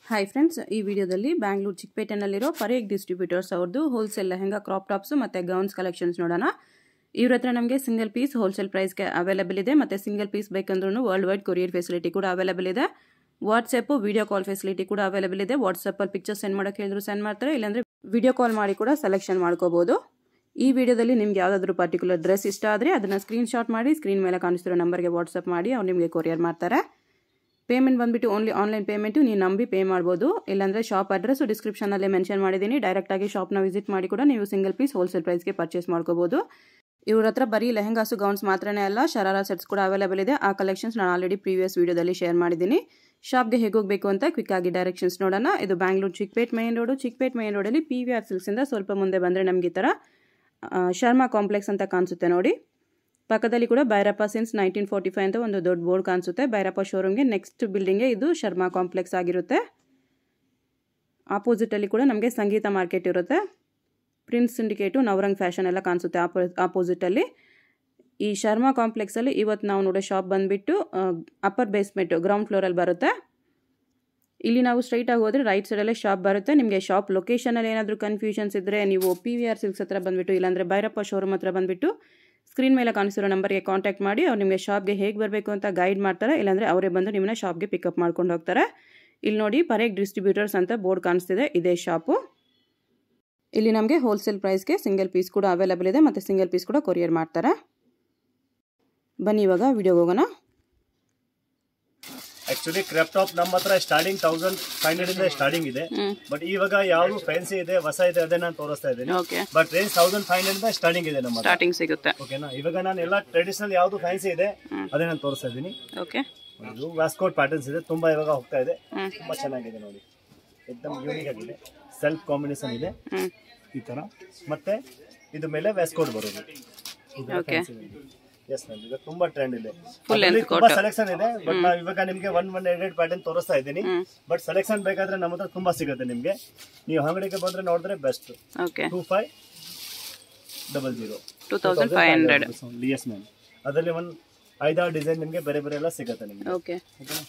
Hi friends ಈ ವಿಡಿಯೋದಲ್ಲಿ ಬ್ಯಾಂಗ್ಳೂರು ಚಿಕ್ಕಪೇಟೆನಲ್ಲಿರೋ ಪರೇಗ್ ಡಿಸ್ಟ್ರಿಬ್ಯೂಟರ್ಸ್ ಅವ್ರದ್ದು ಹೋಲ್ಸೇಲ್ ಲೆಹಂಗಾ ಕ್ರಾಪ್ ಟಾಪ್ಸ್ ಮತ್ತು ಗೌನ್ಸ್ ಕಲೆಕ್ಷನ್ಸ್ ನೋಡೋಣ ಇವ್ರ ಹತ್ರ ನಮಗೆ ಸಿಂಗಲ್ ಪೀಸ್ ಹೋಲ್ಸೇಲ್ ಪ್ರೈಸ್ಗೆ ಅವೈಲೇಬಲ್ ಇದೆ ಮತ್ತು ಸಿಂಗಲ್ ಪೀಸ್ ಬೇಕಂದ್ರೂ ವರ್ಲ್ಡ್ ವೈಡ್ ಕೊರಿಯರ್ ಫೆಸಿಲಿಟಿ ಕೂಡ ಅವೈಲೇಬಲ್ ಇದೆ ವಾಟ್ಸಪ್ಪು ವಿಡಿಯೋ ಕಾಲ್ ಫೆಸಿಲಿಟಿ ಕೂಡ ಅವೈಲೇಬಲ್ ಇದೆ ವಾಟ್ಸಪ್ಪಲ್ಲಿ ಪಿಕ್ಚರ್ ಸೆಂಡ್ ಮಾಡೋಕ್ಕೆ ಹೇಳಿದ್ರು ಸೆಂಡ್ ಮಾಡ್ತಾರೆ ಇಲ್ಲಾಂದರೆ ವಿಡಿಯೋ ಕಾಲ್ ಮಾಡಿ ಕೂಡ ಸೆಲೆಕ್ಷನ್ ಮಾಡ್ಕೋಬೋದು ಈ ವಿಡಿಯೋದಲ್ಲಿ ನಿಮ್ಗೆ ಯಾವುದಾದ್ರೂ ಪರ್ಟಿಕ್ಯುಲರ್ ಡ್ರೆಸ್ ಇಷ್ಟ ಆದರೆ ಅದನ್ನು ಸ್ಕ್ರೀನ್ಶಾಟ್ ಮಾಡಿ ಸ್ಕ್ರೀನ್ ಮೇಲೆ ಕಾಣಿಸ್ತಿರೋ ನಂಬರ್ಗೆ ವಾಟ್ಸಪ್ ಮಾಡಿ ಅವ್ರು ನಿಮಗೆ ಕೊರಿಯರ್ ಮಾಡ್ತಾರೆ ಪೇಮೆಂಟ್ ಬಂದುಬಿಟ್ಟು ಓನ್ಲಿ ಆನ್ಲೈನ್ ಪೇಮೆಂಟು ನೀವು ನಂಬಿ ಪೇ ಮಾಡ್ಬೋದು ಇಲ್ಲಾಂದರೆ ಶಾಪ್ ಅಡ್ರೆಸ್ಸು ಡಿಸ್ಕ್ರಿಪ್ಷನಲ್ಲೇ ಮೆನ್ಷನ್ ಮಾಡಿದ್ದೀನಿ ಡೈರೆಕ್ಟಾಗಿ ಶಾಪ್ನ ವಿಸಿಟ್ ಮಾಡಿ ಕೂಡ ನೀವು ಸಿಂಗಲ್ ಪೀಸ್ ಹೋಲ್ಸೇಲ್ ಪ್ರೈಸ್ಗೆ ಪರ್ಚೇಸ್ ಮಾಡ್ಕೋಬೋದು ಇವ್ರ ಹತ್ರ ಬರೀ ಲೆಹಂಗಾಸು ಗೌನ್ಸ್ ಮಾತ್ರನೇ ಅಲ್ಲ ಶರಾರ ಸೆಟ್ಸ್ ಕೂಡ ಅವೈಲೇಬಲ್ ಇದೆ ಆ ಕಲೆಕ್ಷನ್ಸ್ ನಾನು ಆಲ್ರೆಡಿ ಪ್ರೀವಿಯಸ್ ವೀಡಿಯೋದಲ್ಲಿ ಶೇರ್ ಮಾಡಿದ್ದೀನಿ ಶಾಪ್ಗೆ ಹೇಗೆ ಹೋಗಬೇಕು ಅಂತ ಕ್ವಿಕ್ ಆಗಿ ಡೈರೆಕ್ಷನ್ಸ್ ನೋಡೋಣ ಇದು Bangalore Chickpet main road Chickpet main ರೋಡಲ್ಲಿ ಪಿ ವಿ ಆರ್ ಸಿಲ್ಕ್ಸಿಂದ ಸ್ವಲ್ಪ ಮುಂದೆ ಬಂದರೆ ನಮಗೆ ಈ ಥರ ಶರ್ಮಾ ಕಾಂಪ್ಲೆಕ್ಸ್ ಅಂತ ಕಾಣಿಸುತ್ತೆ ನೋಡಿ ಪಕ್ಕದಲ್ಲಿ ಕೂಡ Bhyrappa since nineteen forty five ಅಂತ ಒಂದು ದೊಡ್ಡ ಬೋರ್ಡ್ ಕಾಣಿಸುತ್ತೆ ಭೈರಪ್ಪ ಶೋರೂಮ್ಗೆ ನೆಕ್ಸ್ಟ್ ಬಿಲ್ಡಿಂಗ್ಗೆ ಇದು ಶರ್ಮಾ ಕಾಂಪ್ಲೆಕ್ಸ್ ಆಗಿರುತ್ತೆ ಆಪೋಸಿಟಲ್ಲಿ ಕೂಡ ನಮಗೆ ಸಂಗೀತ ಮಾರ್ಕೆಟ್ ಇರುತ್ತೆ ಪ್ರಿನ್ಸ್ ಸಿಂಡಿಕೇಟು ನವರಂಗ್ ಫ್ಯಾಷನ್ ಎಲ್ಲ ಕಾಣಿಸುತ್ತೆ ಆಪೋ ಆಪೋಸಿಟಲ್ಲಿ ಈ ಶರ್ಮಾ ಕಾಂಪ್ಲೆಕ್ಸಲ್ಲಿ ಇವತ್ತು ನಾವು ನೋಡೋ ಶಾಪ್ ಬಂದುಬಿಟ್ಟು ಅಪ್ಪರ್ ಬೇಸ್ಮೆಂಟು ಗ್ರೌಂಡ್ ಫ್ಲೋರಲ್ಲಿ ಬರುತ್ತೆ ಇಲ್ಲಿ ನಾವು ಸ್ಟ್ರೈಟಾಗಿ ಹೋದರೆ ರೈಟ್ ಸೈಡಲ್ಲೇ ಶಾಪ್ ಬರುತ್ತೆ ನಿಮಗೆ ಶಾಪ್ ಲೊಕೇಶನಲ್ಲಿ ಏನಾದರೂ ಕನ್ಫ್ಯೂಷನ್ಸ್ ಇದ್ದರೆ ನೀವು ಪಿ ವಿ ಆರ್ ಸಿಲ್ಕ್ಸ್ ಹತ್ರ ಬಂದುಬಿಟ್ಟು ಇಲ್ಲಾಂದರೆ ಭೈರಪ್ಪ ಶೋರೂಮ್ ಹತ್ರ ಬಂದುಬಿಟ್ಟು ಸ್ಕ್ರೀನ್ ಮೇಲೆ ಕಾಣಿಸಿರೋ ನಂಬರ್ಗೆ ಕಾಂಟ್ಯಾಕ್ಟ್ ಮಾಡಿ ಅವ್ರು ನಿಮಗೆ ಶಾಪ್ಗೆ ಹೇಗೆ ಬರಬೇಕು ಅಂತ ಗೈಡ್ ಮಾಡ್ತಾರೆ ಇಲ್ಲಾಂದರೆ ಅವರೇ ಬಂದು ನಿಮ್ಮನ್ನ ಶಾಪ್ಗೆ ಪಿಕಪ್ ಮಾಡ್ಕೊಂಡು ಹೋಗ್ತಾರೆ ಇಲ್ಲಿ ನೋಡಿ ಪರೇಗ್ ಡಿಸ್ಟ್ರಿಬ್ಯೂಟರ್ಸ್ ಅಂತ ಬೋರ್ಡ್ ಕಾಣಿಸ್ತಿದೆ ಇದೇ ಶಾಪು ಇಲ್ಲಿ ನಮಗೆ ಹೋಲ್ಸೇಲ್ ಪ್ರೈಸ್ಗೆ ಸಿಂಗಲ್ ಪೀಸ್ ಕೂಡ ಅವೈಲೇಬಲ್ ಇದೆ ಮತ್ತು ಸಿಂಗಲ್ ಪೀಸ್ ಕೂಡ ಕೊರಿಯರ್ ಮಾಡ್ತಾರೆ ಬನ್ನಿ ಇವಾಗ ವಿಡಿಯೋಗೆ ಹೋಗೋಣ ಆಕ್ಚುಲಿ ಕ್ರೆಪ್ ಟಾಪ್ ನಮ್ಮ ಹತ್ರ ಸ್ಟಾರ್ಟಿಂಗ್ ತೌಸಂಡ್ ಫೈವ್ ಹಂಡ್ರೆಡ್ ಇಂದ ಸ್ಟಾರ್ಟಿಂಗ್ ಇದೆ ಬಟ್ ಇವಾಗ ಯಾವ್ದು ಫ್ಯಾನ್ಸಿ ಇದೆ ಹೊಸ ಇದೆ ಅದೇ ನಾನು ತೋರಿಸ್ತಾ ಇದ್ದೀನಿ okay but range thousand five hundred ಇಂದ ಸ್ಟಾರ್ಟಿಂಗ್ ಇದೆ ನಮ್ಮ ಹತ್ರ ಸ್ಟಾರ್ಟಿಂಗ್ ಸಿಗುತ್ತೆ ಓಕೆನಾ ಇವಾಗ ನಾನು ಎಲ್ಲ ಟ್ರೆಡಿಷನಲ್ ಯಾವ್ದು ಫ್ಯಾನ್ಸಿ ಇದೆ ಅದೇ ನಾನು ತೋರಿಸ್ತಾ ಇದ್ದೀನಿ ಓಕೆ ಇದು ವ್ಯಾಸ್ಕೋಟ್ ಪ್ಯಾಟರ್ನ್ಸ್ ಇದೆ ತುಂಬಾ ಇವಾಗ ಹೋಗ್ತಾ ಇದೆ ಹ್ಮ್. ತುಂಬಾ ಚೆನ್ನಾಗಿದೆ ನೋಡಿ ಎಕ್ದಮ್ ಯೂನಿಕ್ ಆಗಿದೆ ಸೆಲ್ಫ್ ಕಾಂಬಿನೇಷನ್ ಇದೆ ಹ್ಞೂ ಈ ತರ ಮತ್ತೆ ಇದು ಮೇಲೆ ವ್ಯಾಸ್ಕೋಟ್ ಬರೋದು Okay. ಎಸ್ ಮ್ಯಾಮ್ ಈಗ ತುಂಬಾ ಟ್ರೆಂಡ್ ಇದೆ Full ಅದ್ರಲ್ಲಿ length ತುಂಬಾ coat. ಸೆಲೆಕ್ಷನ್ ಇದೆ ಬಟ್ ನಾವು ಇವಾಗ ನಿಮ್ಗೆ ಒನ್ ಒನ್ ಎರಡ್ ಪ್ಯಾಟರ್ನ್ ತೋರಿಸ್ತಾ ಇದ್ದೀನಿ ಬಟ್ ಸೆಲೆಕ್ಷನ್ ಬೇಕಾದ್ರೆ ನಮ್ಮ ಹತ್ರ ತುಂಬಾ ಸಿಗುತ್ತೆ ನಿಮ್ಗೆ ನೀವು ಅಂಗಡಿಗೆ ಬಂದ್ರೆ ನೋಡಿದ್ರೆ best okay two five double zero two thousand five hundred yes ma'am ಅದರಲ್ಲಿ ಒಂದು ಐದಾರು ಡಿಸೈನ್ ನಿಮ್ಗೆ ಬೇರೆ ಬೇರೆ ಎಲ್ಲ ಸಿಗುತ್ತೆ ನಿಮ್ಗೆ ಓಕೆ ಓಕೆನಾ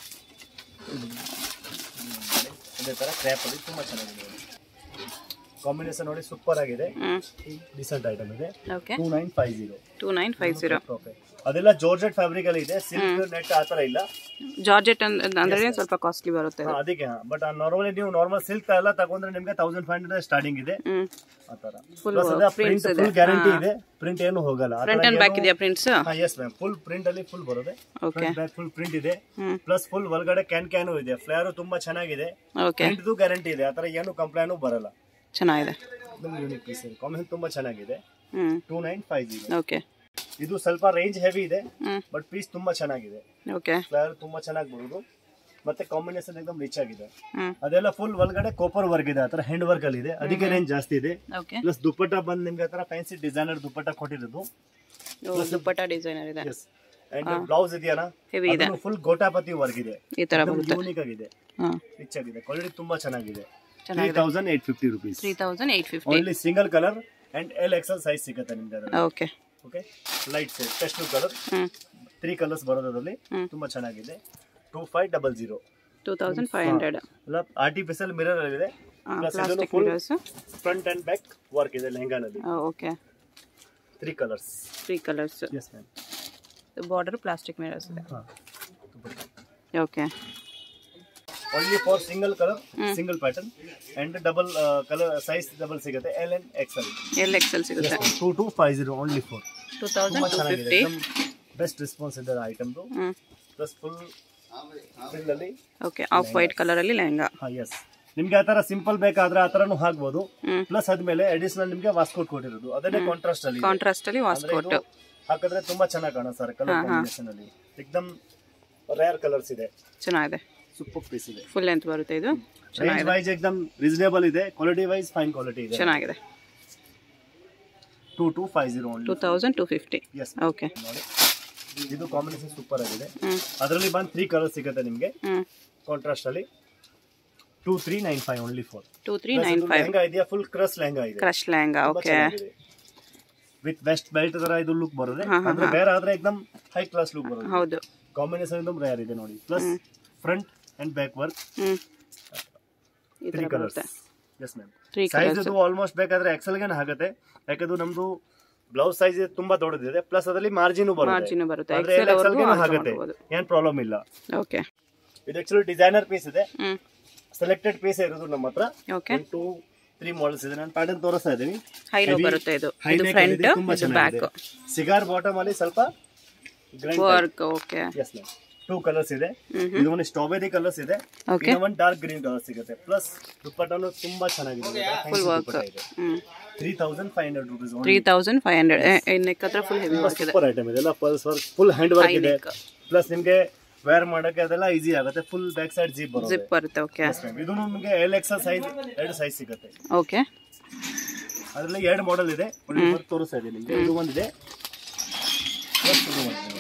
ಇದೇ ತರ ಕ್ರ್ಯಾಪ್ ಅಲ್ಲಿ ತುಂಬಾ ಚೆನ್ನಾಗಿದೆ ಕಾಂಬಿನೇಷನ್ ನೋಡಿ ಸೂಪರ್ ಆಗಿದೆ ಹ್ಞೂ ಡಿಸೆಂಟ್ ಐಟಮ್ ಇದೆ okay two nine five zero two nine five zero okay ಅದೆಲ್ಲ ಜಾರ್ಜೆಟ್ ಫ್ಯಾಬ್ರಿಕ್ ಅಲ್ಲಿ ಇದೆ ಸಿಲ್ಕ್ ನೆಟ್ ಆ ತರ ಇಲ್ಲ ಜಾರ್ಜೆಟ್ ಅಂದ್ರೆ ಸ್ವಲ್ಪ ಕಾಸ್ಟ್ಲಿ ಬರುತ್ತೆ ಹಾ, ಅದಕ್ಕೆ ಬಟ್ ನಾರ್ಮಲಿ ನೀವು ನಾರ್ಮಲ್ ಸಿಲ್ಕ್ ಎಲ್ಲ ತಗೊಂಡ್ರೆ ನಿಮ್ಗೆ ತೌಸಂಡ್ ಫೈವ್ ಹಂಡ್ರೆಡ್ ಸ್ಟಾರ್ಟಿಂಗ್ ಇದೆ ಹ್ಞೂ ಆ ತರ Full ಪ್ರಿಂಟ್ ಫುಲ್ ಗ್ಯಾರಂಟಿ ಇದೆ ಪ್ರಿಂಟ್ ಏನು ಹೋಗಲ್ಲ ಫ್ರಂಟ್ ಅಂಡ್ ಬ್ಯಾಕ್ ಇದೆಯಾ prints yes ma'am full print ಅಲ್ಲಿ ಫುಲ್ ಬರುತ್ತೆ ಓಕೆ ಬ್ಯಾಕ್ ಫುಲ್ ಪ್ರಿಂಟ್ ಇದೆ ಹ್ಮ್. ಪ್ಲಸ್ ಫುಲ್ ಒಳಗಡೆ ಕ್ಯಾನ್ ಕ್ಯಾನು ಇದೆ ಫ್ಲೇರ್ ತುಂಬಾ ಚೆನ್ನಾಗಿದೆ ಓಕೆ ಪ್ರಿಂಟ್ದು ಗ್ಯಾರಂಟಿ ಇದೆ ಆತರ ಏನು ಕಂಪ್ಲೇನು ಬರಲ್ಲ ಚೆನ್ನಾಗಿದೆ ನಿಮ್ಗೆ ಯೂನಿಕ್ ಪೀಸ್ ಇದೆ ಕಾಂಬಿನೇಷನ್ ತುಂಬಾ ಚೆನ್ನಾಗಿದೆ ಹ್ಞೂ two nine five zero okay ಇದು ಸ್ವಲ್ಪ ರೇಂಜ್ ಹೆವಿ ಇದೆ ಹ್ಞೂ ಬಟ್ ಪೀಸ್ ತುಂಬಾ ಚೆನ್ನಾಗಿದೆ ಓಕೆ ಫ್ಲೇವರ್ ತುಂಬಾ ಚೆನ್ನಾಗಿ ಬರೋದು ಮತ್ತೆ ಕಾಂಬಿನೇಷನ್ ಎಕ್ದಮ್ ರಿಚ್ ಆಗಿದೆ ಹ್ಞೂ ಅದೆಲ್ಲ ಫುಲ್ ಒಳಗಡೆ ಕೋಪರ್ ವರ್ಕ್ ಇದೆ ಆತರ ಹ್ಯಾಂಡ್ ವರ್ಕ್ ಅಲ್ಲಿ ಇದೆ ಅದಕ್ಕೆ ರೇಂಜ್ ಜಾಸ್ತಿ ಇದೆ ಓಕೆ ಪ್ಲಸ್ ದುಪ್ಪಟ್ಟ ಬಂದ್ ನಿಮ್ಗೆ ಆತರ ಫ್ಯಾನ್ಸಿ ಡಿಸೈನರ್ ದುಪ್ಪಟ್ಟ ಕೊಟ್ಟಿರೋದು ದುಪ್ಪಟ್ಟ ಡಿಸೈನರ್ ಇದೆ ಎಸ್ ಅಂಡ್ ಬ್ಲೌಸ್ ಇದೆಯಲ್ಲ ಹೆವಿ ಇದೆ ಫುಲ್ ಗೋಟಾಪತಿ ವರ್ಕ್ ಇದೆ ಈ ತರ ಬರುತ್ತೆ ಯೂನಿಕ್ ಆಗಿದೆ ಹಾಂ ರಿಚ್ ಆಗಿದೆ ಕ್ವಾಲಿಟಿ ತುಂಬಾ ಚೆನ್ನಾಗಿದೆ ತ್ರೀ ಚೆನ್ನಾಗಿದೆ thousand eight fifty rupees three thousand eight fifty only single colour and L XL size ಸಿಗುತ್ತೆ ನಿಮ್ಗೆ ಅದರಲ್ಲಿ ಓಕೆ ಓಕೆ ಲೈಟ್ ಸೈಜ್ ಟೆಸ್ಟ್ ಕಲರ್ ಹ್ಞೂ ತ್ರೀ ಕಲರ್ಸ್ ಬರೋದ್ರಲ್ಲಿ ಹ್ಮ್. ತುಂಬಾ ಚೆನ್ನಾಗಿದೆ two five double zero two thousand five hundred ಎಲ್ಲ ಆರ್ಟಿಫಿಷಿಯಲ್ ಮಿರರ್ ಇದೆ ಪ್ಲಸ್ ಇದನ್ನು plastic full mirrors front and back work ಇದೆ ಲೆಹಂಗಾನಲ್ಲಿ okay three colours three colours yes ma'am border plastic mirrors ಇದೆ ಹಾಂ okay only for single colour single pattern and double colour size double ಸಿಗುತ್ತೆ L and XL L XL ಸಿಗುತ್ತೆ two two five zero only four two ತುಂಬಾ thousand two ಚೆನ್ನಾಗಿದೆ fifty best response ಇದೆ ಐಟಮ್ದು ಹ್ಞೂ plus full ಅಲ್ಲಿ okay off white ಕಲರಲ್ಲಿ ಲೆಹಂಗಾ ಹಾಂ ಎಸ್ ನಿಮ್ಗೆ ಆ ತರ ಸಿಂಪಲ್ ಬೇಕಾದ್ರೆ ಆ ತರನು ಹಾಕ್ಬೋದು ಹ್ಮ್. ಪ್ಲಸ್ ಆದ್ಮೇಲೆ ಅಡಿಷನಲ್ ನಿಮ್ಗೆ ವಾಸ್ಕೋಟ್ ಕೊಟ್ಟಿರೋದು ಅದನ್ನೇ ಕಾಂಟ್ರಾಸ್ಟ್ ಅಲ್ಲಿ ಇದೆ. ಕಾಂಟ್ರಾಸ್ಟ್ ಅಲ್ಲಿ ಅಂದ್ರೆ ವಾಸ್ಕೋಟ್ ಇದು ಹಾಕಿದ್ರೆ ತುಂಬಾ ಚೆನ್ನಾಗಿ ಕಾಣೋ ಸರ್ ಕಲರ್ ಕಾಂಬಿನೇಷನ್ ಅಲ್ಲಿ ಎಕ್ದಮ್ ರೇರ್ ಕಲರ್ಸ್ ಇದೆ ಚೆನ್ನಾಗಿದೆ ಸೂಪರ್ ಪೀಸ್ ಇದೆ ಫುಲ್ ಲೆಂತ್ ಬರುತ್ತೆ ಇದು ರೇಂಜ್ ವೈಸ್ ಎಕ್ದಮ್ ರೀಸನೇಬಲ್ ಇದೆ ಕ್ವಾಲಿಟಿ ವೈಸ್ ಫೈನ್ ಕ್ವಾಲಿಟಿ ಇದೆ ಚೆನ್ನಾಗಿದೆ two two five zero two thousand two fifty yes okay ನೋಡಿ ಇದು ಕಾಂಬಿನೇಷನ್ ಸೂಪರ್ ಆಗಿದೆ ಹ್ಞೂ ಅದರಲ್ಲಿ ಬಂದು ತ್ರೀ ಕಲರ್ ಸಿಗುತ್ತೆ ನಿಮಗೆ ಹ್ಞೂ ಕಾಂಟ್ರಾಸ್ಟ್ ಅಲ್ಲಿ two three nine five only four two three nine five lehenga ಇದೆಯಾ ಫುಲ್ ಕ್ರಸ್ ಲೆಹಂಗಾ ಇದೆ crush lehenga okay with waist belt ತರ ಇದು ಲುಕ್ ಬರುತ್ತೆ ಹಾ, ಹಾ, ಅಂದ್ರೆ ಬೇರೆ ಆದ್ರೆ ಎಕ್ದಮ್ ಹೈ ಕ್ಲಾಸ್ ಲುಕ್ ಬರುತ್ತೆ ಹೌದು ಕಾಂಬಿನೇಷನ್ एकदम ರೇರ್ ಇದೆ ನೋಡಿ plus front and back work ಹ್ಞೂ ಈ ತ್ರೀ ಥರ ಬರುತ್ತೆ colours yes ma'am three size colours ಇದು ಆಲ್ಮೋಸ್ಟ್ ಬೇಕಾದ್ರೆ ಎಕ್ಸೆಲ್ ಗೆ ಆಗುತ್ತೆ ಯಾಕಂದ್ರೆ ನಮ್ದು ಬ್ಲೌಸ್ ಸೈಜ್ ತುಂಬಾ ದೊಡ್ಡದಿದೆ ಪ್ಲಸ್ ಅದರಲ್ಲಿ ಮಾರ್ಜಿನ್ ಬರುತ್ತೆ ಮಾರ್ಜಿನ್ ಬರುತ್ತೆ ಆದ್ರೆ ಎಕ್ಸೆಲ್ XL ವರೆಗೂ ಗೆನೂ ಆರ್ಡರ್ ಆಗುತ್ತೆ ಮಾಡ್ಬೋದು ಏನ್ ಪ್ರಾಬ್ಲಮ್ ಇಲ್ಲ ಓಕೆ ಇದು ಆಕ್ಚುಲಿ ಡಿಸೈನರ್ ಪೀಸ್ ಇದೆ ಹ್ಞೂ ಸೆಲೆಕ್ಟೆಡ್ ಪೀಸ್ ಇರೋದು ನಮ್ಮ ಹತ್ರ okay one two three models ಇದೆ ನಾನು ಪ್ಯಾಟರ್ನ್ ತೋರಿಸ್ತಾ ಇದ್ದೀನಿ ಹೈ ಲೋ Heavy- ಬರುತ್ತೆ ಇದು high ಇದು neck ಫ್ರಂಟ್ ಇದೆ, ತುಂಬಾ ಇದು ಬ್ಯಾಕ್ ಚೆನ್ನಾಗಿದೆ ಸಿಗಾರ್ ಬಾಟಮ್ ಅಲ್ಲಿ ಸ್ವಲ್ಪ work okay yes ma'am two colours ಇದೆ ಹ್ಮ್ ಇದು ಒಂದು ಸ್ಟ್ರಾಬೆರಿ ಕಲರ್ಸ್ ಇದೆ ಓಕೆ ಒಂದು ಡಾರ್ಕ್ ಗ್ರೀನ್ ಕಲರ್ ಸಿಗುತ್ತೆ ಪ್ಲಸ್ ದುಪ್ಪಟ್ಟನು ತುಂಬಾ ಚೆನ್ನಾಗಿದೆ ಫುಲ್ ವರ್ಕ್ ಇದೆ ಹ್ಞೂ three thousand five hundred rupees three thousand five hundred neck ಹತ್ರ ಫುಲ್ ಹೆವಿ ವರ್ಕ್ ಇದೆ ಸೂಪರ್ ಐಟಮ್ ಇದೆ ಎಲ್ಲ plus work full hand work High ಇದೆ neck. ಪ್ಲಸ್ ನಿಮ್ಗೆ ವೇರ್ ಮಾಡಕ್ಕೆ ಅದೆಲ್ಲ ಈಸಿ ಆಗುತ್ತೆ ಫುಲ್ ಬ್ಯಾಕ್ ಸೈಡ್ ಜಿಪ್ ಬರುತ್ತೆ ಜಿಪ್ ಬರುತ್ತೆ ಓಕೆ Yes, ma'am. ಇದು ನಿಮಗೆ ಎಲ್ ಎಕ್ಸಲ್ ಸೈಜ್ ಎರಡು ಸೈಜ್ ಸಿಗುತ್ತೆ ಓಕೆ ಅದರಲ್ಲಿ ಎರಡು ಮಾಡೆಲ್ ಇದೆ ಒಂದು work ತೋರಿಸ್ತಾ ಇದ್ದೀನಿ ನಿಮಗೆ ಇದು ಒಂದಿದೆ Plus ಇದು ಒಂದಿದೆ.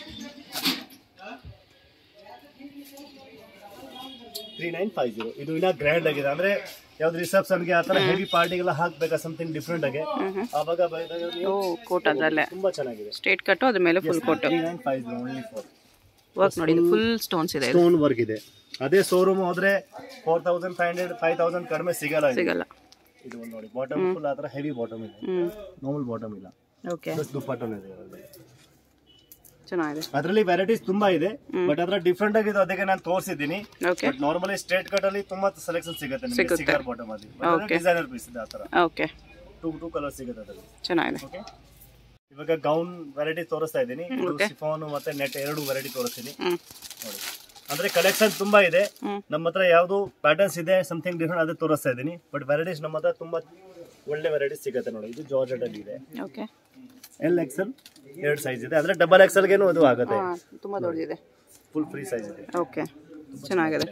ತ್ರೀ ನೈನ್ ಫೈವ್ ಜೀರೋ ಇದು ಇನ್ನ ಗ್ರ್ಯಾಂಡ್ ಆಗಿದೆ ಅಂದ್ರೆ ಯಾವ್ದು ರಿಸೆಪ್ಷನ್ಗೆ ಆತರ ಹೆವಿ ಪಾರ್ಟಿಗೆಲ್ಲ ಹಾಕ್ಬೇಕಾ ಸಮಥಿಂಗ್ ಡಿಫ್ರೆಂಟ್ ಆಗಿ ಆವಾಗ ಬೈದಾಗ ನೀವು ಓ ಕೋಟ್ ಅದರಲ್ಲೇ ತುಂಬಾ ಚೆನ್ನಾಗಿದೆ ಸ್ಟ್ರೇಟ್ ಕಟ್ಟು ಅದ್ರ ಮೇಲೆ full coat three nine five zero only four work ನೋಡಿ ಇದು ಫುಲ್ ಸ್ಟೋನ್ಸ್ ಇದೆ ಇದು ಸ್ಟೋನ್ ವರ್ಕ್ ಇದೆ ಅದೇ ಶೋರೂಮ್ ಹೋದ್ರೆ four thousand five hundred five thousand ಕಡಿಮೆ ಸಿಗಲ್ಲ ಇದು. ಸಿಗಲ್ಲ ಇದು ಒಂದು ನೋಡಿ ಬಾಟಮ್ ಫುಲ್ ಆತರ ಹೆವಿ ಬಾಟಮ್ ಇದೆ ಹ್ಞೂ ನಾರ್ಮಲ್ ಬಾಟಮ್ ಇಲ್ಲ ಓಕೆ ಪ್ಲಸ್ ದುಪ್ಪಟ್ಟನು ಇದೆ ಅದರಲ್ಲಿ. ಚೆನ್ನಾಗಿದೆ ಅದರಲ್ಲಿ ವೆರೈಟೀಸ್ ತುಂಬಾ ಇದೆ ಬಟ್ ಅದ್ರ ಡಿಫ್ರೆಂಟ್ ಆಗಿದೆ ಅದಕ್ಕೆ ನಾನು ತೋರಿಸಿದ್ದೀನಿ okay but normally straight cut ಅಲ್ಲಿ ತುಂಬಾ ಸೆಲೆಕ್ಷನ್ ಸಿಗುತ್ತೆ ನಿಮಗೆ ಸಿಗುತ್ತೆ. ಸಿಗಾರ್ ಬಾಟಮ್ ಅಲ್ಲಿ Okay. ಡಿಸೈನರ್ ಪೀಸ್ ಇದೆ ಆತರ ಓಕೆ ಟೂ ಟೂ ಕಲರ್ ಸಿಗುತ್ತೆ ಅದರಲ್ಲಿ ಚೆನ್ನಾಗಿದೆ ಓಕೆ ಇವಾಗ ಗೌನ್ ವೆರೈಟಿ ತೋರಿಸ್ತಾ ಇದ್ದೀನಿ Okay. ಸಿಫಾನ್ ಮತ್ತೆ ನೆಟ್ ಎರಡು ವೆರೈಟಿ ತೋರಿಸ್ತೀನಿ ಹ್ಞೂ ನೋಡಿ ಅಂದ್ರೆ ಕಲೆಕ್ಷನ್ ತುಂಬಾ ಇದೆ ಹ್ಮ್. ನಮ್ಮ ಹತ್ರ ಯಾವ್ದು ಪ್ಯಾಟರ್ನ್ಸ್ ಇದೆ ಸಮಥಿಂಗ್ ಡಿಫ್ರೆಂಟ್ ಅದೇ ತೋರಿಸ್ತಾ ಇದ್ದೀನಿ ಬಟ್ ವೆರೈಟೀಸ್ ನಮ್ಮ ಹತ್ರ ತುಂಬಾ ಒಳ್ಳೆ ವೆರೈಟೀಸ್ ಸಿಗುತ್ತೆ ನೋಡಿ ಇದು ಜಾರ್ಜೆಟ್ ಅಲ್ಲಿ ಇದೆ ಓಕೆ ಎಲ್ ಎಕ್ಸೆಲ್ ಎರಡು ಸೈಜ್ ಇದೆ ಅಂದ್ರೆ ಡಬಲ್ ಎಕ್ಸೆಲ್ಗೇನು ಅದು ಆಗುತ್ತೆ ಹಾಂ ತುಂಬ ದೊಡ್ಡದಿದೆ ಫುಲ್ ಫ್ರೀ ಸೈಜ್ ಇದೆ ಓಕೆ ಚೆನ್ನಾಗಿದೆ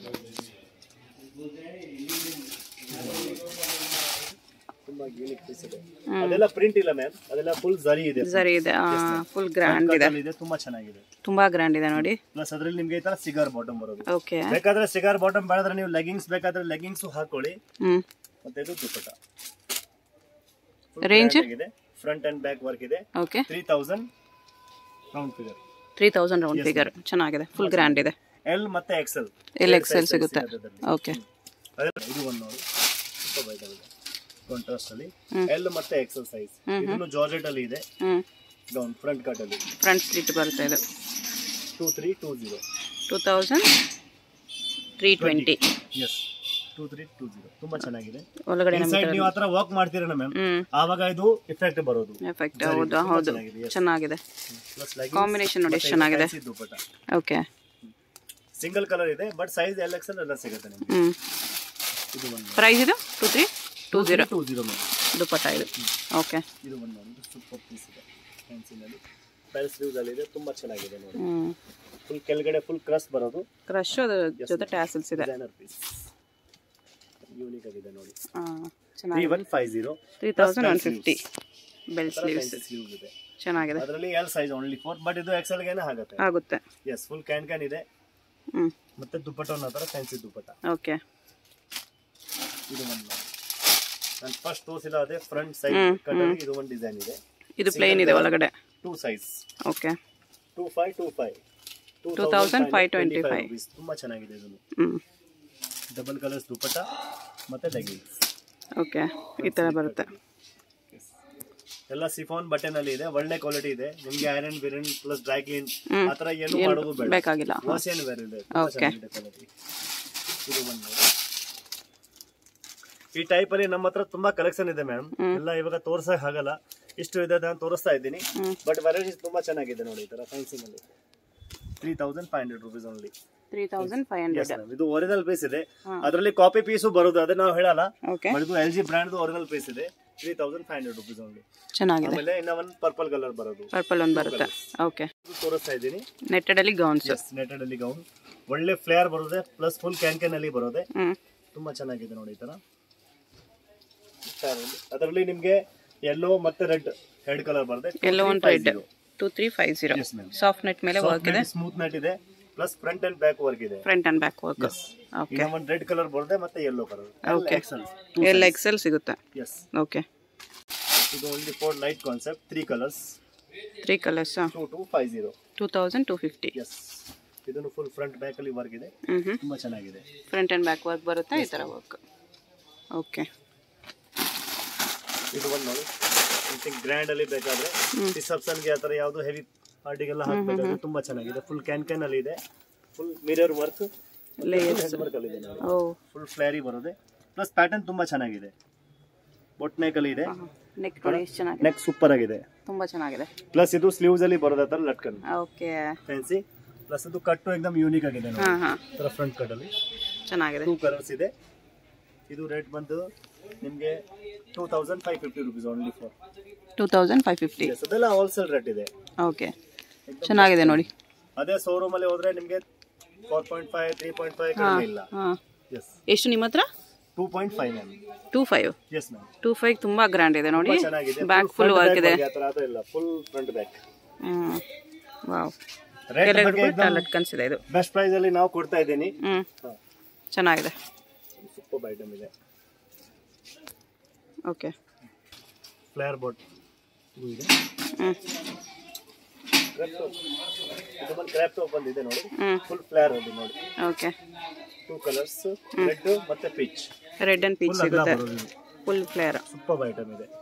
ತುಂಬಾ ಯೂನಿಕ್ ಪೀಸ್ ಇದೆ ಅದೆಲ್ಲ ಪ್ರಿಂಟ್ ಇಲ್ಲ ಮ್ಯಾಮ್ ಅದೆಲ್ಲ ಫುಲ್ ಜರಿ ಇದೆ ಸರಿ ಇದೆ ಫುಲ್ ಗ್ರ್ಯಾಂಡ್ ಇದೆ ಇದೆ ತುಂಬಾ ಚೆನ್ನಾಗಿದೆ ತುಂಬಾ ಗ್ರ್ಯಾಂಡ್ ಇದೆ ನೋಡಿ ಪ್ಲಸ್ ಅದ್ರಲ್ಲಿ ನಿಮ್ಗೆ ಈ ತರ ಸಿಗಾರ್ ಬಾಟಮ್ ಬರೋದು ಓಕೆ ಬೇಕಾದ್ರೆ ಸಿಗಾರ್ ಬಾಟಮ್ ಬೇಡದ್ರೆ ನೀವು ಲೆಗಿಂಗ್ಸ್ ಬೇಕಾದ್ರೆ ಲೆಗಿಂಗ್ಸ್ ಹಾಕೊಳ್ಳಿ ಹ್ಞೂ ಮತ್ತೆ ಇದು ದುಪ್ಪಟ್ಟ Range? ಇದೆ ಫ್ರಂಟ್ ಅಂಡ್ ಬ್ಯಾಕ್ ವರ್ಕ್ ಇದೆ okay three thousand round figure three thousand round figure ಚೆನ್ನಾಗಿದೆ ಫುಲ್ ಗ್ರ್ಯಾಂಡ್ ಇದೆ ಎಲ್ ಮತ್ತೆ ಎಕ್ಸೆಲ್ ಎಲ್ ಎಕ್ಸೆಲ್ ಸಿಗುತ್ತೆ ಓಕೆ ಅದೇ ಇದು ಒಂದು ನೋಡಿ ಸ್ವಲ್ಪ ಬೈದಾಗಿದೆ ಕಾಂಟ್ರಾಸ್ಟ್ ಅಲ್ಲಿ ಎಲ್ ಮತ್ತೆ ಎಕ್ಸೆಲ್ ಸೈಜ್ ಇದನ್ನು ಜಾರ್ಜೆಟ್ ಅಲ್ಲಿ ಇದೆ ಹ್ಞೂ ಡೌನ್ ಫ್ರಂಟ್ ಕಟ್ ಅಲ್ಲಿ ಫ್ರಂಟ್ ಸ್ಲಿಟ್ ಬರುತ್ತೆ ಇದು two three two zero two thousand three twenty yes two three two zero ತುಂಬಾ ಚೆನ್ನಾಗಿದೆ ಒಳಗಡೆ ನಮಗೆ ಇನ್ಸೈಡ್ ನೀವು ಆತರ ವರ್ಕ್ ಮಾಡ್ತೀರಣ್ಣ ಮ್ಯಾಮ್ ಹ್ಞೂ ಆವಾಗ ಇದು ಇಫೆಕ್ಟ್ ಬರೋದು ಎಫೆಕ್ಟ್ ಹೌದು ಹೌದು ಚೆನ್ನಾಗಿದೆ, yes. ಚೆನ್ನಾಗಿದೆ ಪ್ಲಸ್ ಕಾಂಬಿನೇಷನ್ ನೋಡಿ ಎಷ್ಟು ಚೆನ್ನಾಗಿದೆ ದುಪ್ಪಟ್ಟ ಓಕೆ ಸಿಂಗಲ್ ಕಲರ್ ಇದೆ ಬಟ್ ಸೈಜ್ ಎಲ್ ಎಕ್ಸೆಲ್ ಎಲ್ಲ ಸಿಗುತ್ತೆ ನಿಮ್ಗೆ ಹ್ಞೂ ಇದು ಒಂದು ಪ್ರೈಸ್ ಇದು two three two zero two zero ma'am dupatta ಇದು ಓಕೆ ಇದು ಒಂದು ಒಂದು ಸೂಪರ್ ಪೀಸ್ ಇದೆ ಫ್ಯಾನ್ಸಿನಲ್ಲಿ ಬೆಲ್ ಸ್ಲೀವ್ಸ್ ಅಲ್ಲಿ ಇದೆ ತುಂಬಾ ಚೆನ್ನಾಗಿದೆ ನೋಡಿ ಹ್ಞೂ ಫುಲ್ ಕೆಳಗಡೆ ಫುಲ್ ಕ್ರಸ್ ಬರೋದು ಕ್ರಶ್ ಅದ್ರ ಜೊತೆ ಟ್ಯಾಸಲ್ಸ್ ಇದೆ ಡಿಸೈನರ್ ಪೀಸ್ ಯೂನಿಕ್ ಆಗಿದೆ ನೋಡಿ ಹಾಂ ತ್ರೀ ಚೆನ್ನಾಗಿದೆ one five zero three thousand one fifty bell sleeves sleeves ಇದೆ ಚೆನ್ನಾಗಿದೆ ಅದರಲ್ಲಿ L size only four but ಇದು ಎಕ್ಸೆಲ್ ಗೇನೆ ಆಗುತ್ತೆ ಆಗುತ್ತೆ ಎಸ್ ಫುಲ್ ಕ್ಯಾನ್ ಕ್ಯಾನ್ ಇದೆ ಹ್ಞೂ ಮತ್ತೆ ದುಪ್ಪಟ್ಟ ಅನ್ನೋ ಥರ ಫ್ಯಾನ್ಸಿ ದುಪ್ಪಟ್ಟ ಓಕೆ ಇದು ಒಂದು ನಾನು ಫಸ್ಟ್ ತೋರಿಸಿಲ್ಲ ಅದೇ ಫ್ರಂಟ್ ಸೈಡ್ ಹ್ಮ್, ಕಟ್ಟಲ್ಲಿ ಇದು ಒಂದು ಡಿಸೈನ್ ಇದೆ ಇದು ಪ್ಲೇನ್ ಇದೆ ಒಳಗಡೆ two size okay two five two five 2525. ತುಂಬಾ ಚೆನ್ನಾಗಿದೆ ಇದು ಹ್ಞೂ ಡಬಲ್ ಕಲರ್ಸ್ ದುಪ್ಪಟ್ಟ ಮತ್ತೆ ಲೆಗಿನ್ಸ್ ಓಕೆ ಈ ಥರ ಬರುತ್ತೆ ಎಲ್ಲ ಸಿಫಾನ್ ಬಟೆನಲ್ಲಿ ಇದೆ ಒಳ್ಳೆ ಕ್ವಾಲಿಟಿ ಇದೆ ನಿಮ್ಗೆ ಐರನ್ ಬಿರನ್ ಪ್ಲಸ್ ಡ್ರೈ ಕ್ಲೀನ್ ಹ್ಮ್. ಆತರ ಏನು ಮಾಡೋದು ಬೇಡ ಬೇಕಾಗಿಲ್ಲ ವಾಶ್ ಏನು ಬೇರೆ ಇದೆ Okay. ಕ್ವಾಲಿಟಿ ಇದು ಒಂದು ನೋಡಿ. ಈ ಟೈಪ್ ಅಲ್ಲಿ ನಮ್ಮ ಹತ್ರ ತುಂಬಾ ಕಲೆಕ್ಷನ್ ಇದೆ ಮ್ಯಾಮ್ ಎಲ್ಲ ಇವಾಗ ತೋರ್ಸಕ್ ಆಗಲ್ಲ ಇಷ್ಟು ಇದೆ ನಾನು ತೋರಿಸ್ತಾ ಇದ್ದೀನಿ ಹ್ಮ್. ಬಟ್ ವೆರೈಟೀಸ್ ತುಂಬಾ ಚೆನ್ನಾಗಿದೆ ನೋಡಿ ಈ ತರ ಫ್ಯಾನ್ಸಿಂಗ್ ಅಲ್ಲಿ three thousand five hundred rupees only three thousand five hundred ಇದು ಒರಿಜಿನಲ್ ಪೀಸ್ ಇದೆ ಹಾ. ಅದರಲ್ಲಿ ಕಾಪಿ ಪೀಸು ಬರೋದು ಅದೇ ನಾವು ಹೇಳಲ್ಲ ಓಕೆ ಬಟ್ ಇದು L G brand original piece ಇದೆ three thousand five hundred rupees only ಚೆನ್ನಾಗಿದೆ ಆಮೇಲೆ ಇನ್ನ ಒಂದು ಪರ್ಪಲ್ ಕಲರ್ ಬರೋದು ಪರ್ಪಲ್ ಒಂದು ಬರುತ್ತೆ ಓಕೆ ಇದು ತೋರಿಸ್ತಾ ಇದ್ದೀನಿ ನೆಟ್ಟೆಡಲ್ಲಿ ಗೌನ್ಸ್ ಎಸ್ ನೆಟೆಡ್ ಅಲ್ಲಿ ಗೌನ್ ಒಳ್ಳೆ ಫ್ಲೇಯರ್ ಬರೋದೆ ಪ್ಲಸ್ ಫುಲ್ ಕ್ಯಾನ್ ಕ್ಯಾನ್ ಅಲ್ಲಿ ಬರೋದೆ ಹ್ಞೂ ತುಂಬಾ ಚೆನ್ನಾಗಿದೆ ನೋಡಿ ಈ ತರ ಅದರಲ್ಲಿ ನಿಮ್ಗೆ ಯೆಲ್ಲೋ ಮತ್ತೆ ರೆಡ್ ರೆಡ್ ಕಲರ್ ಬರುತ್ತೆ ಎಲ್ಲೋ ಒಂದು red two three five zero Yes, ma'am. Soft net ಮೇಲೆ ವರ್ಕ್ ಇದೆ ಸ್ಮೂತ್ ನೆಟ್ ಇದೆ plus front and back work ಇದೆ front and back work okay ಇನ್ನ ಒಂದು ರೆಡ್ ಕಲರ್ ಬರುತ್ತೆ ಮತ್ತೆ ಯೆಲ್ಲೋ ಕಲರ್ Okay. ಎಲ್ಲ ಎಕ್ಸೆಲ್ ಸಿಗುತ್ತೆ ಎಸ್ ಓಕೆ ಇದು only for light concept three colours three colours two two five zero two thousand two fifty yes ಇದನ್ನು full front back ಅಲ್ಲಿ work ಇದೆ ಹ್ಞೂ ಹ್ಞೂ ತುಂಬಾ ಚೆನ್ನಾಗಿದೆ ಫ್ರಂಟ್ ಆ್ಯಂಡ್ ಬ್ಯಾಕ್ ವರ್ಕ್ ಬರುತ್ತೆ ಈ ಥರ ವರ್ಕ್ ಓಕೆ ಇದು ಒಂದು ನೋಡಿ ಸಮಥಿಂಗ್ ಗ್ರ್ಯಾಂಡ್ ಅಲ್ಲಿ ಬೇಕಾದ್ರೆ ರಿಸೆಪ್ಷನ್ಗೆ ಆ ಥರ ಯಾವುದು ಹೆವಿ ಪಾರ್ಟಿಗೆಲ್ಲ ಹಾಕ್ಬೇಕಾದ್ರೆ ತುಂಬಾ ಚೆನ್ನಾಗಿದೆ ಫುಲ್ ಕ್ಯಾನ್ ಕ್ಯಾನ್ ಅಲ್ಲಿ ಇದೆ full mirror work layers work ಅಲ್ಲಿ ಇದೆ ನೋಡಿ ಓ ಫುಲ್ ಫ್ಲಾರಿ ಬರೋದೆ ಪ್ಲಸ್ ಪ್ಯಾಟರ್ನ್ ತುಂಬಾ ಚೆನ್ನಾಗಿದೆ ಬೊಟ್ ನೆಕ್ ಅಲ್ಲಿ ಇದೆ ನೆಕ್ ನೋಡಿ ಎಷ್ಟು ಚೆನ್ನಾಗಿದೆ ನೆಕ್ ಸೂಪರ್ ಆಗಿದೆ ತುಂಬ ಚೆನ್ನಾಗಿದೆ ಪ್ಲಸ್ ಇದು ಸ್ಲೀವ್ಸ್ ಅಲ್ಲಿ ಬರೋದ ತರ ಲಟ್ಕನ್ ಓಕೆ ಫ್ಯಾನ್ಸಿ ಪ್ಲಸ್ ಇದು ಕಟ್ಟು ಎಕ್ದಮ್ ಯೂನಿಕ್ ಆಗಿದೆ ನೋಡಿ ಹಾಂ ಹಾಂ ತರ ಫ್ರಂಟ್ ಕಟ್ ಅಲ್ಲಿ ಚೆನ್ನಾಗಿದೆ ಟೂ ಕಲರ್ಸ್ ಇದೆ ಇದು ರೇಟ್ ಬಂದು ನಿಮಗೆ two thousand five fifty rupees only for two thousand five fifty ಅದೆಲ್ಲ ಹೋಲ್ಸೇಲ್ ರೇಟ್ ಇದೆ ಓಕೆ ಚೆನ್ನಾಗಿದೆ ನೋಡಿ ಅದೇ ಶೋರೂಮ್ ಅಲ್ಲಿ ಹೋದ್ರೆ ನಿಮಗೆ four point five three point five ಕಡಿಮೆ ಇಲ್ಲ ಹಾಂ ಎಸ್ ಎಷ್ಟು ನಿಮ್ಮ ಹತ್ರ two point five ma'am two five yes ma'am two five ತುಂಬ ಗ್ರ್ಯಾಂಡ್ ಇದೆ ನೋಡಿ ಚೆನ್ನಾಗಿದೆ ಬ್ಯಾಕ್ ಫುಲ್ ವರ್ಕ್ ಇದೆ ಆ ಥರ ಅದು ಇಲ್ಲ ಫುಲ್ ಫ್ರಂಟ್ ಬ್ಯಾಕ್ ಹ್ಮ್ ವಾವ್ ರೇಟ್ ಕೆಳಗಡೆ ಬಗ್ಗೆ ಕೂಡ ಲಟ್ಕನ್ಸ್ ಇದೆ ಇದು ಬೆಸ್ಟ್ ಪ್ರೈಸ್ ಅಲ್ಲಿ ನಾವು ಕೊಡ್ತಾ ಇದ್ದೀನಿ ಹ್ಮ್ ಚೆನ್ನಾಗಿದೆ ಸೂಪರ್ ಐಟಮ್ ಇದೆ ಓಕೆ ಫ್ಲೇರ್ ಬೋಟ್ ಇದು ಇದೆ ಹ್ಮ್ ಕ್ರ್ಯಾಪ್ ಟಾಪ್ ಇದು ಬಂದು ಕ್ರ್ಯಾಪ್ ಟಾಪ್ ಬಂದಿದೆ ನೋಡಿ ಹ್ಮ್ ಫುಲ್ ಫ್ಲೇರ್ ಅದು ನೋಡಿ ಓಕೆ ಟೂ ಕಲರ್ಸ್ ರೆಡ್ ಮತ್ತೆ peach red and peach full ಅಗಲ ಸಿಗುತ್ತೆ ಬರೋದು ಫುಲ್ ಫ್ಲೇರ್ ಸೂಪರ್ ಐಟಮ್ ಇದೆ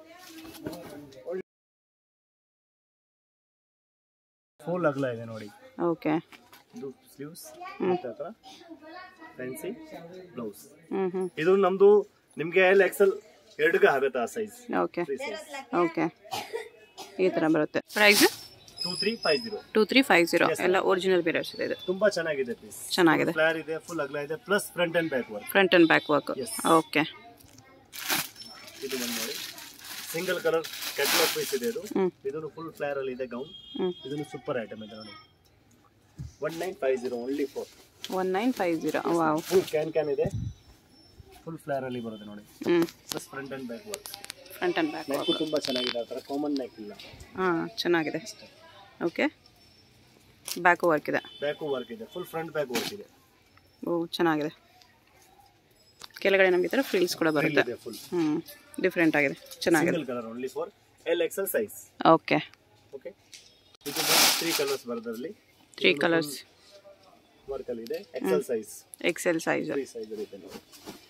ಫುಲ್ ಅಗಲ ಇದೆ ನೋಡಿ ಓಕೆ ಇದು ಸ್ಲೀವ್ಸ್ ಮತ್ತೆ ಹತ್ರ ಫ್ಯಾನ್ಸಿ ಬ್ಲೌಸ್ ಹ್ಮ್ ಹ್ಮ್ ಇದು ನಮ್ದು ನಿಮ್ಗೆ ಎಲ್ ಎಕ್ಸೆಲ್ ಎರಡಿಗೆ ಆಗುತ್ತೆ ಆ size okay three size okay ಈ ಥರ ಬರುತ್ತೆ price two three five zero two three five zero ಎಲ್ಲ ಒರಿಜಿನಲ್ ಬೀರರ್ಸ್ ಇದೆ ಇದು ತುಂಬಾ ಚೆನ್ನಾಗಿದೆ ಪೀಸ್ ಚೆನ್ನಾಗಿದೆ ಫ್ಲೇರ್ ಇದೆ ಫುಲ್ ಅಗಲ ಇದೆ plus front and back work front and back work Yes. Okay ಇದು ಒಂದು ನೋಡಿ ಸಿಂಗಲ್ ಕಲರ್ ಕೆಟ್ಲಾಗ್ ಪೀಸ್ ಇದೆ ಇದು ಹ್ಮ್ ಇದನ್ನು ಫುಲ್ ಫ್ಲೇರ್ ಅಲ್ಲಿ ಇದೆ ಗೌನ್ ಹ್ಮ್ ಇದನ್ನು ಸೂಪರ್ ಐಟಮ್ ಇದೆ ನೋಡಿ one nine five zero only four one nine five zero wow full cancan ಇದೆ ಫುಲ್ ಫ್ಲೇರ್ ಅಲ್ಲಿ ಬರುತ್ತೆ ನೋಡಿ ಹ್ಞೂ plus front and back work front and back neck ತುಂಬಾ ಚೆನ್ನಾಗಿದೆ ಆ ಥರ ಕಾಮನ್ ನೆಕ್ ಇಲ್ಲ ಹಾಂ ಚೆನ್ನಾಗಿದೆ ಓಕೆ ಬ್ಯಾಕು ವರ್ಕ್ ಇದೆ ಬ್ಯಾಕು ವರ್ಕ್ ಇದೆ ಫುಲ್ ಫ್ರಂಟ್ ಬ್ಯಾಕ್ ವರ್ಕ್ ಇದೆ ಓ ಚೆನ್ನಾಗಿದೆ ಕೆಳಗಡೆ ನಮಗೆ ಈ ಥರ ಫ್ರಿಲ್ಸ್ ಕೂಡ ಬರುತ್ತೆ ಇದೆ ಫುಲ್ ಹ್ಞೂ ಡಿಫ್ರೆಂಟ್ ಆಗಿದೆ ಚೆನ್ನಾಗಿದೆ single colour only for L XL size okay okay ಇದು ತ್ರೀ ಕಲರ್ಸ್ ಬರೋದ್ರಲ್ಲಿ ತ್ರೀ ಕಲರ್ಸ್ ವರ್ಕ್ ಅಲ್ಲಿ ಇದೆ XL size XL size three size ಇದೆ ನೋಡಿ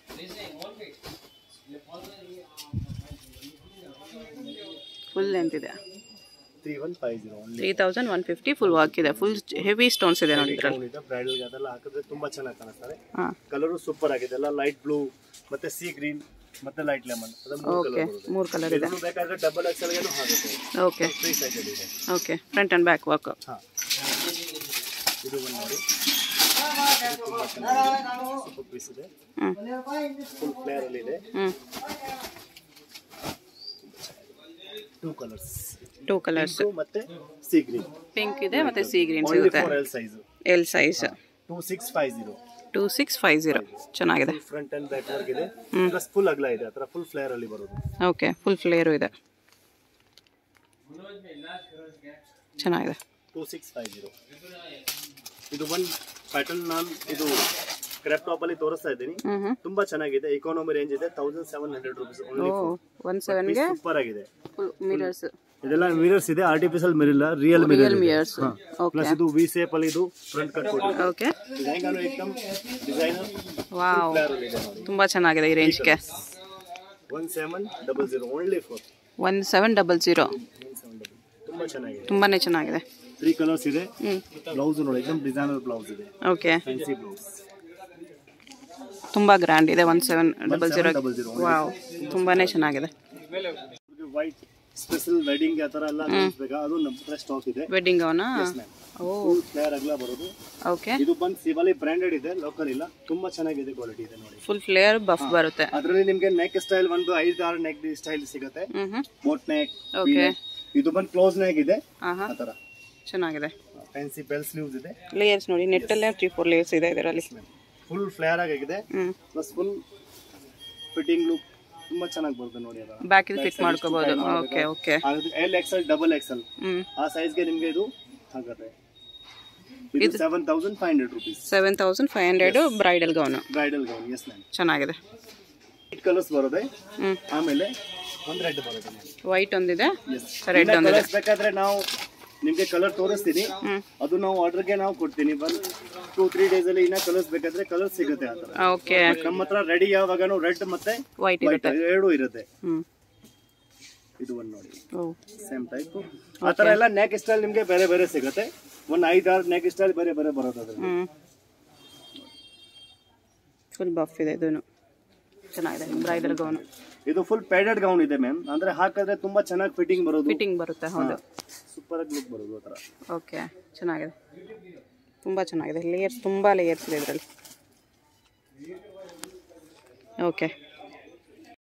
ಫುಲ್ ಲೆಂತ್ ಇದೆ three one five zero only three thousand one fifty full work ಇದೆ full heavy stones ಇದೆ ನೋಡಿ ಇದರಲ್ಲಿ ಇದೆ ಬ್ರೈಡಲ್ಗೆ ಅದೆಲ್ಲ ಹಾಕಿದ್ರೆ ತುಂಬಾ ಚೆನ್ನಾಗಿ ಕಾಣಿಸ್ತಾರೆ ಹಾಂ ಕಲರು ಸೂಪರ್ ಆಗಿದೆ ಎಲ್ಲ ಲೈಟ್ ಬ್ಲೂ ಮತ್ತೆ ಸಿ ಗ್ರೀನ್ ಮತ್ತೆ ಲೈಟ್ ಲೆಮನ್ ಅದು ಮೂರು ಓಕೆ ಕಲರ್ ಬರುತ್ತೆ ಮೂರು ಕಲರ್ ಇದೆ ಇದನ್ನು ಬೇಕಾದ್ರೆ ಡಬಲ್ ಎಕ್ಸೆಲ್ಗೆನೂ ಆಗುತ್ತೆ ಓಕೆ ತ್ರೀ ಸೈಜ್ ಇದೆ okay front and back work ಹಾ ಇದು ಒಂದು ನೋಡಿ ಇದು ತುಂಬಾ ಚೆನ್ನಾಗಿದೆ ಸೂಪರ್ ಪೀಸ್ ಇದೆ ಹ್ಞೂ ಫುಲ್ ಫ್ಲೇರ್ ಅಲ್ಲಿ ಇದೆ ಹ್ಞೂ ಟೂ ಕಲರ್ಸ್ ಟೂ ಕಲರ್ಸ್ ಮತ್ತೆ ಸಿ ಗ್ರೀನ್ ಪಿಂಕ್ ಇದೆ ಮತ್ತು ಸಿ ಗ್ರೀನ್ ಓನ್ಲಿ ಸಿಗುತ್ತೆ for L size L size two six five zero two six five zero ಚೆನ್ನಾಗಿದೆ ಫ್ರಂಟ್ ಅಂಡ್ ಬ್ಯಾಕ್ ವರ್ಕ್ ಇದೆ ಪ್ಲಸ್ ಫುಲ್ ಅಗಲ ಇದೆ ಆ ಥರ ಫುಲ್ ಫ್ಲೇರ್ ಅಲ್ಲಿ ಬರೋದು ಓಕೆ ಫುಲ್ ಫ್ಲೇರು ಇದೆ ಚೆನ್ನಾಗಿದೆ ಟೂ ಸಿಕ್ಸ್ ಫೈವ್ ಜೀರೋ ಇದು ಒಂದು ಪ್ಯಾಟರ್ನ್ ನಾನು ಇದು ಕ್ರೆಪ್ ಟಾಪ್ ಅಲ್ಲಿ ತೋರಿಸ್ತಾ ಇದ್ದೀನಿ ಹ್ಞೂ ಹ್ಞೂ ತುಂಬಾ ಚೆನ್ನಾಗಿದೆ ಎಕಾನಮಿ ರೇಂಜ್ ಇದೆ thousand seven hundred rupees only ಓ ಒನ್ ಸೆವೆನ್ಗೆ ಸೂಪರ್ ಆಗಿದೆ ಫುಲ್ ಮಿರರ್ಸ್ ಇದೆಲ್ಲ ಮಿರರ್ಸ್ ಇದೆ ಆರ್ಟಿಫಿಷಿಯಲ್ ಮಿರರ್ ಇಲ್ಲ real real mirror mirrors okay plus ಇದು ವಿ ಸೇಪ್ ಅಲ್ಲಿ ಇದು ಫ್ರಂಟ್ ಕಟ್ ಕೊಡಿ ಓಕೆ ಲೆಹಂಗಾನು ಏಕದಮ್ ಡಿಸೈನರ್ ವಾವ್ ಫ್ಲೇರ್ ಅಲ್ಲಿ ಇದೆ ನೋಡಿ ತುಂಬ ಚೆನ್ನಾಗಿದೆ ಈ ರೇಂಜ್ಗೆ one seven double zero only four one seven double zero one seven double ತುಂಬಾ ಚೆನ್ನಾಗಿದೆ ತುಂಬಾ ಚೆನ್ನಾಗಿದೆ ತ್ರೀ ಕಲರ್ಸ್ ಇದೆ ಹ್ಞೂ ಬ್ಲೌಸ್ ನೋಡಿ ಎಕ್ದಮ್ ಡಿಸೈನರ್ ಬ್ಲೌಸ್ ಇದೆ ಓಕೆ ಫ್ಯಾನ್ಸಿ ಬ್ಲೌಸ್ ತುಂಬ ಗ್ರ್ಯಾಂಡ್ ಇದೆ one seven double zero double zero wow ತುಂಬಾ ಚೆನ್ನಾಗಿದೆ ವೈಟ್ ಸ್ಪೆಷಲ್ ವೆಡ್ಡಿಂಗ್ ಆ ಥರ ಎಲ್ಲ ಬೇಕಾ ಅದು ನಮ್ಮ ಹತ್ರ ಸ್ಟಾಕ್ ಇದೆ ವೆಡ್ಡಿಂಗ್ ಅವನಾ ಓ ಫುಲ್ ಫ್ಲೇರ್ ಅಗಲ ಬರೋದು ಓಕೆ ಇದು ಬಂದು ಸಿವಲಿ ಬ್ರಾಂಡೆಡ್ ಇದೆ ಲೋಕಲ್ ಇಲ್ಲ ತುಂಬಾ ಚೆನ್ನಾಗಿದೆ ಕ್ವಾಲಿಟಿ ಇದೆ ನೋಡಿ ಫುಲ್ ಫ್ಲೇಯರ್ ಬಫ್ ಬರುತ್ತೆ ಅದರಲ್ಲಿ ನಿಮ್ಗೆ ನೆಕ್ ಸ್ಟೈಲ್ ಒಂದು ಐದು ಆರು ನೆಕ್ ಸ್ಟೈಲ್ ಸಿಗುತ್ತೆ ಹ್ಞೂ ಹ್ಞೂ ಮೋಟ್ ನೆಕ್ ಓಕೆ ಇದು ಬಂದು ಕ್ಲೋಸ್ ನೆಕ್ ಇದೆ ಹಾಂ ಹಾಂ ಆ ಥರ ಚೆನ್ನಾಗಿದೆ ಫ್ಯಾನ್ಸಿ ಬೆಲ್ ಸ್ಲೀವ್ಸ್ ಇದೆ ಲೇಯರ್ಸ್ ನೋಡಿ ನೆಟ್ಟಲ್ಲೇ ತ್ರೀ ಫೋರ್ ಲೇಯರ್ಸ್ ಇದೆ ಇದರಲ್ಲಿ ಫುಲ್ ಫ್ಲೇರ್ ಆಗಿದೆ ಹ್ಞೂ ಪ್ಲಸ್ ಫುಲ್ ಫಿಟ್ಟಿಂಗ್ ಲುಕ್ ತುಂಬಾ ಚೆನ್ನಾಗಿ ಬರುತ್ತೆ ನೋಡಿ ಅದರ ಬ್ಯಾಕ್ ಇದು ಫಿಟ್ ಮಾಡ್ಕೋಬಹುದು okay okay L XL double XL ಹ್ಞೂ ಆ ಸೈಜ್ಗೆ ನಿಮಗೆ ಇದು ಆಗುತ್ತೆ ಇದು seven thousand five hundred rupees seven thousand five hundred bridal gown bridal gown yes ma'am ಚೆನ್ನಾಗಿದೆ ವೈಟ್ ಕಲರ್ಸ್ ಬರೋದೆ ಹ್ಞೂ ಆಮೇಲೆ ಒಂದು ರೆಡ್ ಬರುತ್ತೆ ಮ್ಯಾಮ್ ವೈಟ್ ಒಂದಿದೆ ಎಸ್ ರೆಡ್ ಒಂದಿದೆ ಕಲರ್ಸ್ ಬೇಕಾದ್ರೆ ನಾವು ನಿಮಗೆ ಕಲರ್ ತೋರಿಸ್ತೀನಿ ಹ್ಞೂ ಅದು ನಾವು ಆರ್ಡರ್ಗೆ ನಾವು ಕೊಡ್ತೀನಿ ಬಂದು ಟೂ ತ್ರೀ ಡೇಸ್ ಅಲ್ಲಿ ಇನ್ನ ಕಲರ್ಸ್ ಬೇಕಾದ್ರೆ ಕಲರ್ಸ್ ಸಿಗುತ್ತೆ ಆ ತರ ಓಕೆ ನಮ್ಮ ಹತ್ರ ರೆಡಿ ಯಾವಾಗನು ರೆಡ್ ಮತ್ತೆ ವೈಟ್ ವೈಟ್ ಎರಡು ಇರುತ್ತೆ ಹ್ಞೂ ಇದು ಒಂದು ನೋಡಿ ಓ ಸೇಮ್ ಟೈಪ್ ಆ ತರ ಎಲ್ಲ ನೆಕ್ ಸ್ಟೈಲ್ ನಿಮ್ಗೆ ಬೇರೆ ಬೇರೆ ಸಿಗುತ್ತೆ ಒಂದ್ ಐದಾರು ನೆಕ್ ಸ್ಟೈಲ್ ಬೇರೆ ಬೇರೆ ಬರೋದು ಅದ್ರಲ್ಲಿ ಹ್ಞೂ ಫುಲ್ ಬಫ್ ಇದೆ ಇದೂ ಚೆನ್ನಾಗಿದೆ ಬ್ರೈಡಲ್ ಗೌನು ಇದು ಫುಲ್ ಪ್ಯಾಡೆಡ್ ಗೌನ್ ಇದೆ ಮ್ಯಾಮ್ ಅಂದ್ರೆ ಹಾಕಿದ್ರೆ ತುಂಬಾ ಚೆನ್ನಾಗಿ ಫಿಟ್ಟಿಂಗ್ ಬರೋದು ಫಿಟ್ಟಿಂಗ್ ಬರುತ್ತೆ ಹೌದು ಸೂಪರ್ ಆಗಿ ಲುಕ್ ಬರೋದು ಆ ತರ ಓಕೆ ಚೆನ್ನಾಗಿದೆ ತುಂಬ ಚೆನ್ನಾಗಿದೆ ಲೇಯರ್ಸ್ ತುಂಬ ಲೇಯರ್ಸ್ ಇದೆ ಇದರಲ್ಲಿ ಓಕೆ